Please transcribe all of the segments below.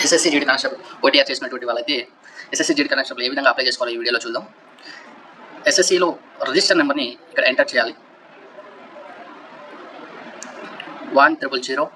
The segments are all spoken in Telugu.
ఎస్ఎస్సి జీడీ కానిస్టేబుల్ ఓటీఆర్ చేసినటువంటి వాళ్ళైతే ఎస్ఎస్సి జీడీ కానిస్టేబుల్ ఏ విధంగా అప్లై చేసుకోవాలో ఈ వీడియోలో చూద్దాం ఎస్ఎస్సిలో రిజిస్టర్ నెంబర్ని ఇక్కడ ఎంటర్ చేయాలి one triple zero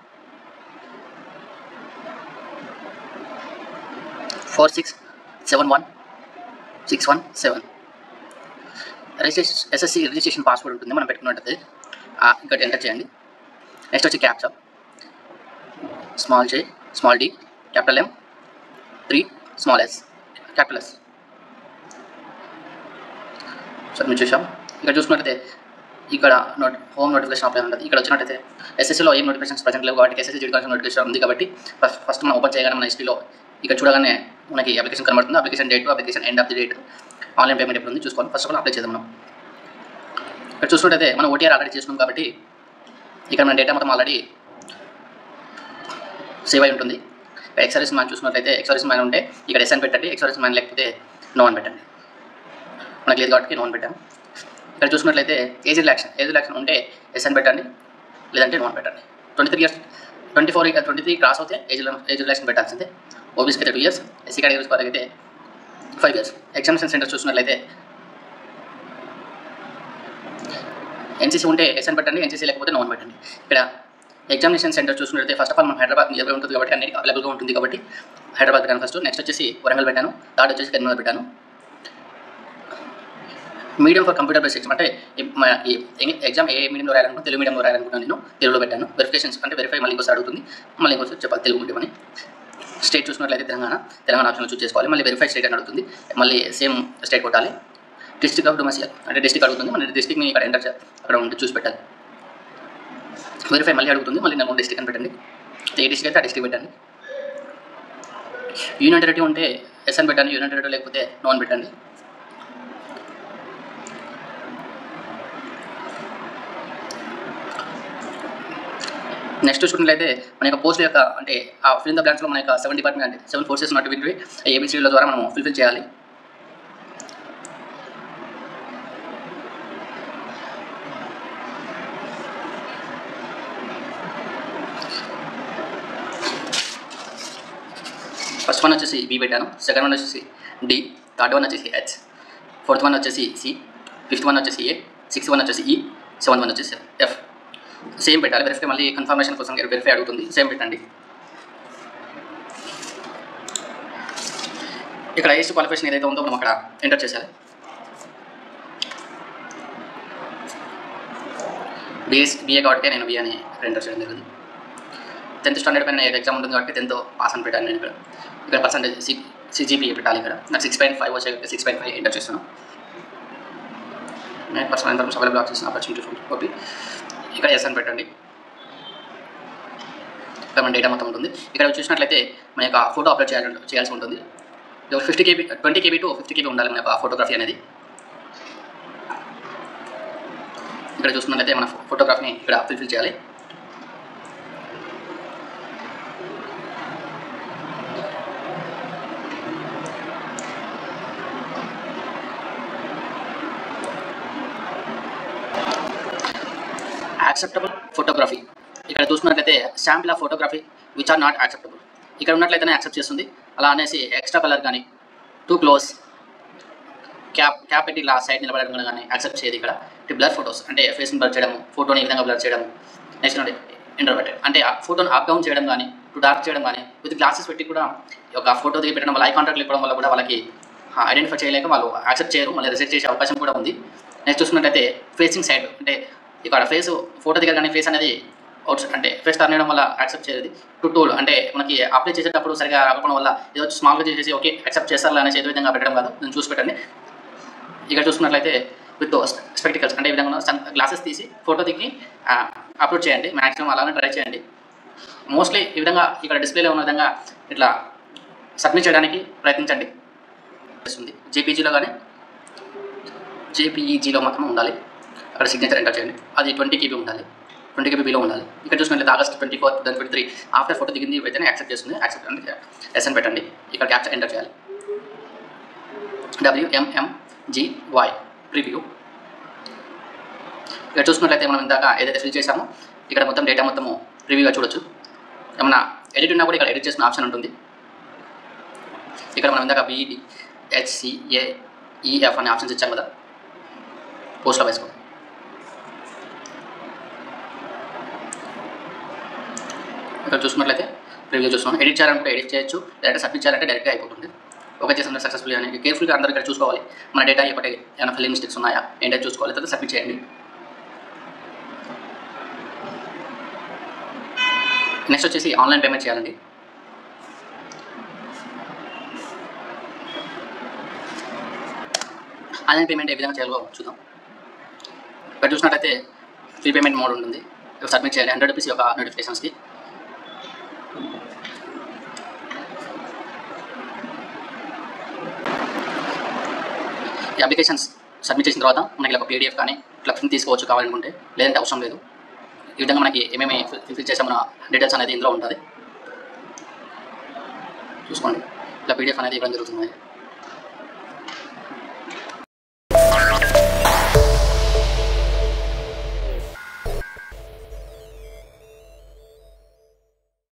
four six seven one six one seven registration SSC registration password ఉంటుంది మనం పెట్టుకున్నట్టు ఇక్కడ ఎంటర్ చేయండి నెక్స్ట్ వచ్చి captcha small J small D capital M three small S capital S so మీరు చూసాం ఇక్కడ చూసుకున్నట్లయితే ఇక్కడ నోట్ హోమ్ నోటిఫికేషన్ అప్లై ఉంటుంది ఇక్కడ వచ్చినట్టయితే ఎస్ఎస్సీలో ఏం నోటిఫికేషన్స్ ప్రజెంట్ లేవు కాబట్టి ఎస్ఎస్సీ జీడికాల్సిన నోటిఫికేషన్ ఉంది కాబట్టి ఫస్ట్ ఫస్ట్ మనం ఓపెన్ చేయగానే మన హిస్టరీలో ఇక్కడ చూడగానే మనకి అప్లికేషన్ కనబడుతుంది application date application end of the date online payment ఎప్పుడు ఉంది చూసుకోవాలి ఫస్ట్ ఆఫ్ ఆల్ అప్లై చేద్దాం మనం ఇక్కడ చూసుకుంటే మనం ఓటీఆర్ ఆల్రెడీ చేసుకున్నాం కాబట్టి ఇక్కడ మన డేటా మొత్తం ఆల్రెడీ సేవ్ అయి ఉంటుంది ఎక్సర్వీస్ మ్యాన్ చూసుకున్నట్లయితే ఎక్సర్వీస్ మ్యాన్ ఉంటే ఇక్కడ ఎస్ఎన్ పెట్టండి ఎక్సర్వీస్ మ్యాన్ లేకపోతే నో అని పెట్టండి మనకి లేదు కాబట్టి నో అని పెట్టాము ఇక్కడ చూసుకున్నట్లయితే ఏజ్ రిలాక్షన్ ఏజ్ రిలాక్షన్ ఉంటే ఎస్ఎన్ పెట్టండి లేదంటే నో అని పెట్టండి twenty three years twenty four twenty three cross అవుతే ఏజ్ ఏజ్ రిలాక్షన్ పెట్టాల్సిందే ఓబీస్కి అయితే టూ ఇయర్స్ ఎస్సీ కేటగిరీస్ వాళ్ళకి అయితే ఫైవ్ ఇయర్స్ ఎగ్జామినేషన్ సెంటర్ చూసుకున్నట్లయితే ఎన్సీసీ ఉంటే ఎస్ఎన్ పెట్టండి ఎన్సీసీ లేకపోతే నోన్ పెట్టండి ఇక్కడ ఎగ్జామినేషన్ సెంటర్ చూసుకున్నట్లయితే ఫస్ట్ ఆఫ్ ఆల్ మనం హైదరాబాద్ నియర్బై ఉంటుంది కాబట్టి అన్ని అవైలబుల్గా ఉంటుంది కాబట్టి హైదరాబాద్ పెట్టాను ఫస్ట్ నెక్స్ట్ వచ్చేసి వరంగల్ పెట్టాను థర్డ్ వచ్చేసి కరీంనగర్ పెట్టాను medium for computer based exam అంటే ఈ మన ఈ ఇంగ్లీ- ఎగ్జామ్ ఏ మీడియంలో రాయాలనుకుంటే తెలుగు మీడియంలో రాయాలనుకున్నాను నేను తెలుగులో పెట్టాను వెరిఫికేషన్స్ అంటే వెరిఫై మళ్ళీ ఇంకోసారి అడుగుతుంది మళ్ళీ ఇంకోసారి చెప్పాలి తెలుగు మీడియం అని స్టేట్ చూసినట్లయితే తెలంగాణ తెలంగాణ ఆప్షన్లో చూస్ చేసుకోవాలి మళ్ళీ వెరిఫై స్టేట్ అని అడుగుతుంది మళ్ళీ సేమ్ స్టేట్ కొట్టాలి డిస్ట్రిక్ట్ ఆఫ్ డొమసియల్ అంటే డిస్ట్రిక్ట్ అడుగుతుంది మన డిస్ట్రిక్ట్ని ఇక్కడ ఎంటర్ చే- అక్కడ ఉండి చూసి పెట్టాలి వెరిఫై మళ్ళీ అడుగుతుంది మళ్ళీ నేను డిస్ట్రిక్ట్ అని పెట్టండి ఏ డిస్ట్రిక్ట్ అయితే ఆ డిస్ట్రిక్ట్ పెట్టండి యూనియన్ టెరిటరీ ఉంటే ఎస్ఎన్ పెట్టండి యూనియన్ టెరిటరీ లేకపోతే నోన్ పెట్టండి నెక్స్ట్ చూసుకున్నట్లయితే మన యొక్క పోస్ట్ యొక్క అంటే ఆ ఫిల్ ద బ్లాంక్స్లో మన యొక్క సెవెన్ డిపార్ట్మెంట్ అంటే సెవెన్ ఫోర్సెస్ ఉన్నటువంటి ఏబిసిడీల ద్వారా మనం ఫుల్ఫిల్ చేయాలి ఫస్ట్ వన్ వచ్చేసి బి పెట్టాను సెకండ్ వన్ వచ్చేసి డి థర్డ్ వన్ వచ్చేసి హెచ్ ఫోర్త్ వన్ వచ్చేసి సి ఫిఫ్త్ వన్ వచ్చేసి ఏ సిక్స్త్ వన్ వచ్చేసి ఈ సెవెంత్ వన్ వచ్చేసి ఎఫ్ సేమ్ పెట్టాలి వెరిఫై మళ్ళీ కన్ఫర్మేషన్ కోసం వెరిఫై అడుగుతుంది సేమ్ పెట్టండి ఇక్కడ ఏజ్ క్వాలిఫికేషన్ ఏదైతే ఉందో మనం అక్కడ ఎంటర్ చేయాలి బిఎస్ బిఏ కాబట్టి నేను బిఏ అని ఎంటర్ చేయడం జరిగింది టెన్త్ స్టాండర్డ్ పైన ఎగ్జామ్ ఉంటుంది కాబట్టి టెన్త్ పాస్ అని పెట్టాను నేను ఇక్కడ ఇక్కడ పర్సంటేజ్ సి సిజీపీఏ పెట్టాలి ఇక్కడ నాకు సిక్స్ పాయింట్ ఫైవ్ వచ్చే సిక్స్ పాయింట్ ఫైవ్ ఎంటర్ చేస్తున్నాను నేను పర్సనల్ ఇన్ఫర్మేషన్ అవైలబుల్ చేసిన ఆపర్చునిటీ కాపీ ఇక్కడ ఎస్ అని పెట్టండి ఇక్కడ మన డేటా మొత్తం ఉంటుంది ఇక్కడ చూసినట్లయితే మన యొక్క ఫోటో అప్లోడ్ చేయాలి చేయాల్సి ఉంటుంది fifty KB twenty KB to fifty KB ఉండాలి మన యొక్క ఫోటోగ్రఫీ అనేది ఇక్కడ చూసుకున్నట్లయితే మన ఫోటోగ్రఫీని ఇక్కడ ఫిల్ఫిల్ చేయాలి యాక్సెప్టబుల్ ఫోటోగ్రఫీ ఇక్కడ చూసుకున్నట్లయితే sample of photography which are not acceptable ఇక్కడ ఉన్నట్లయితేనే యాక్సెప్ట్ చేస్తుంది అలా అనేసి ఎక్స్ట్రా కలర్ కానీ టూ క్లోజ్ క్యాప్ క్యాప్ పెట్టి ఇలా సైడ్ నిలబడడం కానీ యాక్సెప్ట్ చేయదు ఇక్కడ బ్లర్ ఫోటోస్ అంటే ఫేస్ని బ్లర్ చేయడం ఫోటోని ఈ విధంగా బ్లర్ చేయడం నెక్స్ట్ నుండి ఇంటర్వెటెడ్ అంటే ఆ ఫోటోని అప్ డౌన్ చేయడం కానీ టు డార్క్ చేయడం కానీ విత్ గ్లాసెస్ పెట్టి కూడా ఒక ఫోటో దిగి పెట్టడం వల్ల ఐ కాంటాక్ట్ ఇవ్వడం వల్ల కూడా వాళ్ళకి ఐడెంటిఫై చేయలేక వాళ్ళు యాక్సెప్ట్ చేయరు మళ్ళీ రిజెక్ట్ చేసే అవకాశం కూడా ఉంది నెక్స్ట్ చూసుకున్నట్టయితే ఫేసింగ్ సైడ్ అంటే ఇక్కడ ఫేస్ ఫోటో దగ్గర కానీ ఫేస్ అనేది అవుట్ అంటే ఫేస్ టర్న్ చేయడం వల్ల యాక్సెప్ట్ చేయదు టు టూల్ అంటే మనకి అప్లై చేసేటప్పుడు సరిగా రాకపోవడం వల్ల ఏదో స్మాల్గా చేసేసి ఓకే యాక్సెప్ట్ చేస్తారు అనేసి ఏదో విధంగా పెట్టడం కాదు నేను చూసి పెట్టండి ఇక్కడ చూసుకున్నట్లయితే విత్ స్పెక్టికల్స్ అంటే ఈ విధంగా సన్ గ్లాసెస్ తీసి ఫోటో దిగి అప్లోడ్ చేయండి మ్యాక్సిమం అలానే ట్రై చేయండి మోస్ట్లీ ఈ విధంగా ఇక్కడ డిస్ప్లేలో ఉన్న విధంగా ఇట్లా సబ్మిట్ చేయడానికి ప్రయత్నించండి వస్తుంది జేపీజీలో కానీ జేపీఈజీలో మాత్రం ఉండాలి అక్కడ సిగ్నేచర్ ఎంటర్ చేయండి అది ట్వంటీ కేబీ ఉండాలి ట్వంటీ కేబీ బిలో ఉండాలి ఇక్కడ చూసినట్లయితే August twenty four twenty three after photo దిగింది అయితేనే యాక్సెప్ట్ చేస్తుంది యాక్సెప్ట్ అంటే ఎస్ఎన్ పెట్టండి ఇక్కడ క్యాప్చర్ ఎంటర్ చేయాలి డబ్ల్యూఎంఎంజివై ప్రివ్యూ ఇక్కడ చూసుకున్నట్లయితే మనం ఇందాక ఏదైతే ఫిల్ చేసామో ఇక్కడ మొత్తం డేటా మొత్తము రివ్యూగా చూడొచ్చు ఏమన్నా ఎడిట్ ఉన్నా కూడా ఇక్కడ ఎడిట్ చేసిన ఆప్షన్ ఉంటుంది ఇక్కడ మనం ఇందాక బీఈడి హెచ్సిఏ ఈఎఫ్ అనే ఆప్షన్స్ ఇచ్చాం కదా పోస్ట్లో వేసుకో ఇక్కడ చూసుకున్నట్లయితే ప్రివ్యూ చూస్తున్నాం ఎడిట్ చేయాలనుకుంటే ఎడిట్ చేయొచ్చు లేదంటే సబ్మిట్ చేయాలంటే డైరెక్ట్గా అయిపోతుంది ఓకే చేసిన సక్సెస్ఫుల్ అని కేర్ఫుల్గా అందరూ ఇక్కడ చూసుకోవాలి మన డేటా ఒకటి ఏమైనా ఫిల్లింగ్ మిస్టేక్స్ ఉన్నాయా ఏంటో చూసుకోవాలి తర్వాత సబ్మిట్ చేయండి నెక్స్ట్ వచ్చేసి ఆన్లైన్ పేమెంట్ చేయాలండి ఆన్లైన్ పేమెంట్ ఏ విధంగా చేయాలో చూద్దాం ఇక్కడ చూసినట్లయితే ఫ్రీ పేమెంట్ మోడ్ ఉంటుంది ఇక్కడ సబ్మిట్ చేయాలి హండ్రెడ్ రూపీస్ యొక్క నోటిఫికేషన్స్కి ఈ అప్లికేషన్స్ సబ్మిట్ చేసిన తర్వాత మనకి ఇలా ఒక పీడిఎఫ్ కానీ ఇట్లా ప్రింట్ తీసుకోవచ్చు కావాలనుకుంటే లేదంటే అవసరం లేదు ఈ విధంగా మనకి ఏమేమి ఫిల్ చేసామన్న డీటెయిల్స్ అనేది ఇందులో ఉంటుంది చూసుకోండి ఇలా పీడిఎఫ్ అనేది ఇవ్వడం జరుగుతుంది